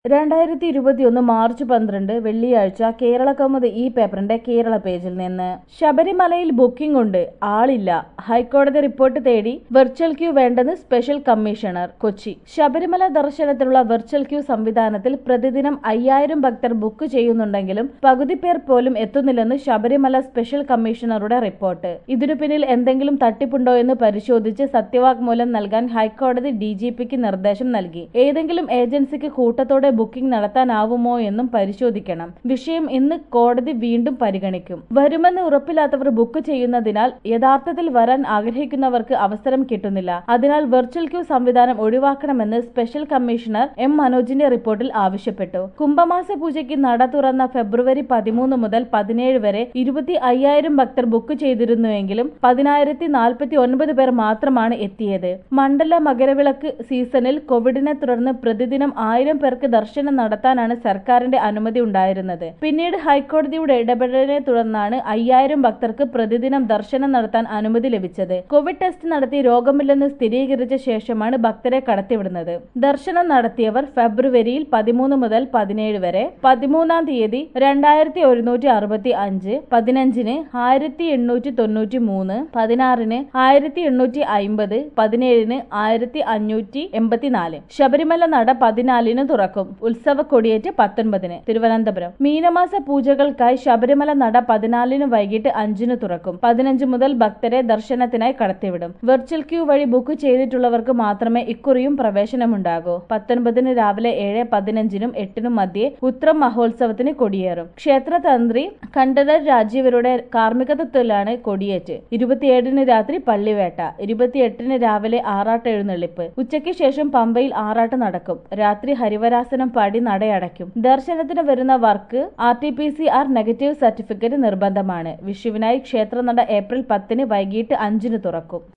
രണ്ടായിരത്തി ഇരുപത്തിയൊന്ന് മാർച്ച് പന്ത്രണ്ട് വെള്ളിയാഴ്ച കേരള കൗമുദി ഈ പേപ്പറിന്റെ കേരള പേജിൽ നിന്ന് ശബരിമലയിൽ ബുക്കിംഗ് ഉണ്ട് ആളില്ല ഹൈക്കോടതി റിപ്പോർട്ട് തേടി വെർച്വൽ ക്യൂ വേണ്ടെന്ന് സ്പെഷ്യൽ കമ്മീഷണർ കൊച്ചി ശബരിമല ദർശനത്തിനുള്ള വെർച്വൽ ക്യൂ സംവിധാനത്തിൽ പ്രതിദിനം അയ്യായിരം ഭക്തർ ബുക്ക് ചെയ്യുന്നുണ്ടെങ്കിലും പകുതി പേർ പോലും എത്തുന്നില്ലെന്ന് ശബരിമല സ്പെഷ്യൽ കമ്മീഷണറുടെ റിപ്പോർട്ട് ഇതിനു പിന്നിൽ എന്തെങ്കിലും തട്ടിപ്പുണ്ടോ എന്ന് പരിശോധിച്ച് സത്യവാങ്മൂലം നൽകാൻ ഹൈക്കോടതി ഡിജിപിക്ക് നിർദ്ദേശം നൽകി ഏതെങ്കിലും ഏജൻസിക്ക് കൂട്ടത്തോടെ ബുക്കിംഗ് നടത്താനാവുമോ എന്നും പരിശോധിക്കണം വിഷയം ഇന്ന് കോടതി വീണ്ടും പരിഗണിക്കും വരുമെന്ന് ഉറപ്പില്ലാത്തവർ ബുക്ക് ചെയ്യുന്നതിനാൽ യഥാർത്ഥത്തിൽ വരാൻ ആഗ്രഹിക്കുന്നവർക്ക് അവസരം കിട്ടുന്നില്ല അതിനാൽ വെർച്വൽ ക്യൂ സംവിധാനം ഒഴിവാക്കണമെന്ന് സ്പെഷ്യൽ കമ്മീഷണർ എം മനോജിന്റെ റിപ്പോർട്ടിൽ ആവശ്യപ്പെട്ടു കുംഭമാസ പൂജയ്ക്ക് നട തുറന്ന ഫെബ്രുവരി പതിമൂന്ന് മുതൽ പതിനേഴ് വരെ ഇരുപത്തി അയ്യായിരം ഭക്തർ ബുക്ക് ചെയ്തിരുന്നുവെങ്കിലും പതിനായിരത്തി നാൽപ്പത്തി ഒൻപത് പേർ മാത്രമാണ് എത്തിയത് മണ്ഡല മകരവിളക്ക് സീസണിൽ കോവിഡിനെ തുടർന്ന് പ്രതിദിനം ആയിരം പേർക്ക് ദർശനം നടത്താനാണ് സർക്കാരിന്റെ അനുമതി ഉണ്ടായിരുന്നത് പിന്നീട് ഹൈക്കോടതിയുടെ ഇടപെടലിനെ തുടർന്നാണ് അയ്യായിരം ഭക്തർക്ക് പ്രതിദിനം ദർശനം നടത്താൻ അനുമതി ലഭിച്ചത് കോവിഡ് ടെസ്റ്റ് നടത്തി രോഗമില്ലെന്ന് സ്ഥിരീകരിച്ച ശേഷമാണ് ഭക്തരെ കടത്തിവിടുന്നത് ദർശനം നടത്തിയവർ ഫെബ്രുവരിയിൽ പതിമൂന്ന് മുതൽ പതിനേഴ് വരെ പതിമൂന്നാം തീയതി രണ്ടായിരത്തി ഒരുന്നൂറ്റി അറുപത്തി അഞ്ച് പതിനഞ്ചിന് ആയിരത്തി എണ്ണൂറ്റി തൊണ്ണൂറ്റി മൂന്ന് പതിനാറിന് ആയിരത്തി എണ്ണൂറ്റി അയിമ്പത് പതിനേഴിന് ആയിരത്തി അഞ്ഞൂറ്റി എൺപത്തിനാല് ശബരിമല നട പതിനാലിന് തുറക്കും ഉത്സവ കൊടിയേറ്റ് പത്തൊൻപതിന് തിരുവനന്തപുരം മീനമാസ പൂജകൾക്കായി ശബരിമല നട പതിനാലിന് വൈകിട്ട് അഞ്ചിന് തുറക്കും പതിനഞ്ച് മുതൽ ഭക്തരെ ദർശനത്തിനായി കടത്തിവിടും വെർച്വൽ ക്യൂ വഴി ബുക്ക് ചെയ്തിട്ടുള്ളവർക്ക് മാത്രമേ ഇക്കുറിയും പ്രവേശനമുണ്ടാകൂ പത്തൊൻപതിന് രാവിലെ ഏഴ് പതിനഞ്ചിനും എട്ടിനും മധ്യേ ഉത്രം മഹോത്സവത്തിന് കൊടിയേറും ക്ഷേത്രതന്ത്രി കണ്ഠരർ രാജീവരുടെ കാർമ്മികത്വത്തിലാണ് കൊടിയേറ്റ് ഇരുപത്തിയേഴിന് രാത്രി പള്ളിവേട്ട ഇരുപത്തിയെട്ടിന് രാവിലെ ആറാട്ട് എഴുന്നള്ളിപ്പ് ഉച്ചയ്ക്ക് ശേഷം പമ്പയിൽ ആറാട്ട് നടക്കും രാത്രി ഹരിവരാസനം പാടി നടയടയ്ക്കും ദർശനത്തിന് വരുന്നവർക്ക് R T P C R negative certificate നിർബന്ധമാണ് വിഷുവിനായി ക്ഷേത്രനട ഏപ്രിൽ പത്തിന് വൈകിട്ട് അഞ്ചിന് തുറക്കും